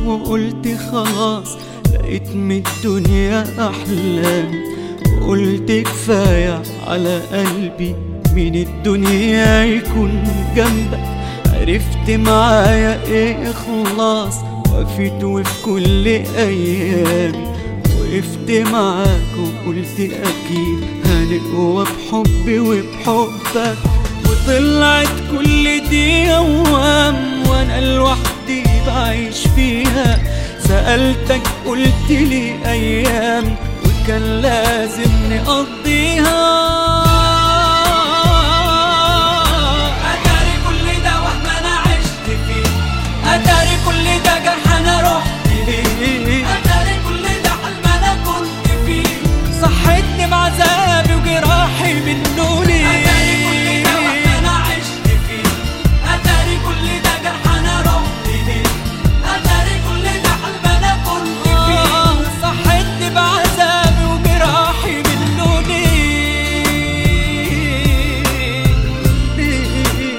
وقلت خلاص لقيت من الدنيا أحلامي وقلت كفاية على قلبي من الدنيا يكون جنبك عرفت معايا ايه خلاص وقفت وفي كل ايامي وقفت معاك وقلت اكيد هنقوى بحبي وبحبك وطلعت كل دي اوام وانا لوحدي بعيش فيها سألتك قلت لي ايام وكان لازم نقضيها اتاري كل ده وهم انا عشت فيه اتاري كل ده جرح انا رحت ليه اتاري كل ده حلم انا كنت فيه صحتني بعذابي وجراحي منه ليه اتاري كل ده وهم انا عشت فيه اتاري كل ده جرح انا رحت ليه اتاري كل ده حلم انا كنت فيه آه، صحتني بعذابي وجراحي منه ليه ليه؟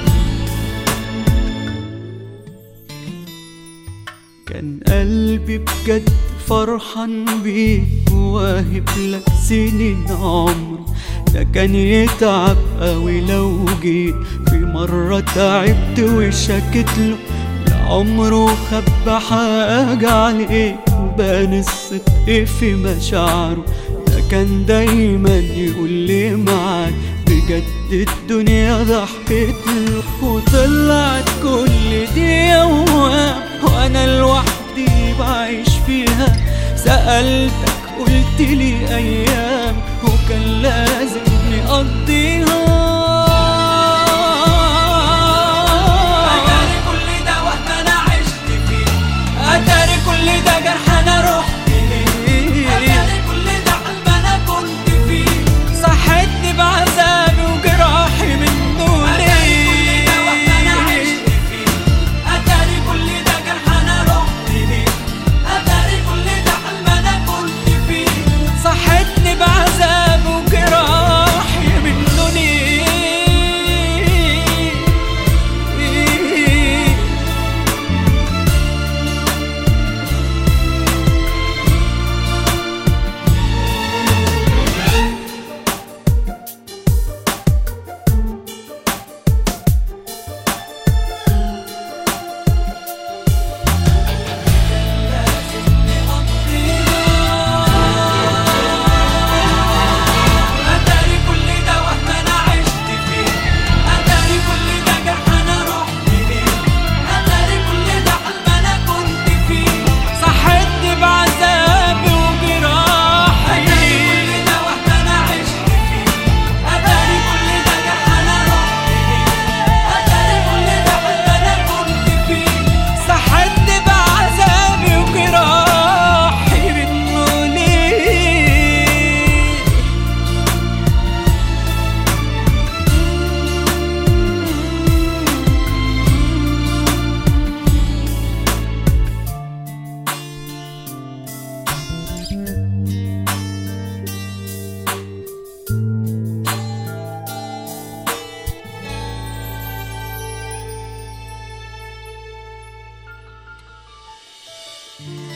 كان قلبي بجد فرحان بيك واهب لك سنين عمري ده كان يتعب قوي لو جيت في مرة تعبت وشكت له لعمره خبى حاجة عليك وبان الصدق في مشاعره ده كان دايما يقول لي معاك بجد الدنيا ضحكت له وطلعت كل دي اوهام وانا لوحدي بعيش فيها سألتك قلت لي ايام وكان لازم نقضيها اتاري كل ده وهم انا عشت فيه اتاري كل ده جرح انا رحت ليه اتاري كل ده حلم انا كنت فيه صحتني بعذابي وجراحي منه اتاري كل ده وهم انا ليه عشت فيه اتاري كل ده جرح انا رحت ليه اتاري كل ده حلم انا كنت فيه صحتني بعذابي وجراحي منه ليه اتاري كل ده وهم انا عشت فيه اتاري كل ده جرح انا رحت ليه اتاري كل ده حلم انا كنت فيه صحتني بعذابي وجراحي اتاري كل ده وهم انا عشت فيه اتاري كل ده جرح انا رحت ليه اتاري كل ده حلم انا كنت فيه صحتني بعذابي وجراحي منه ليه Thank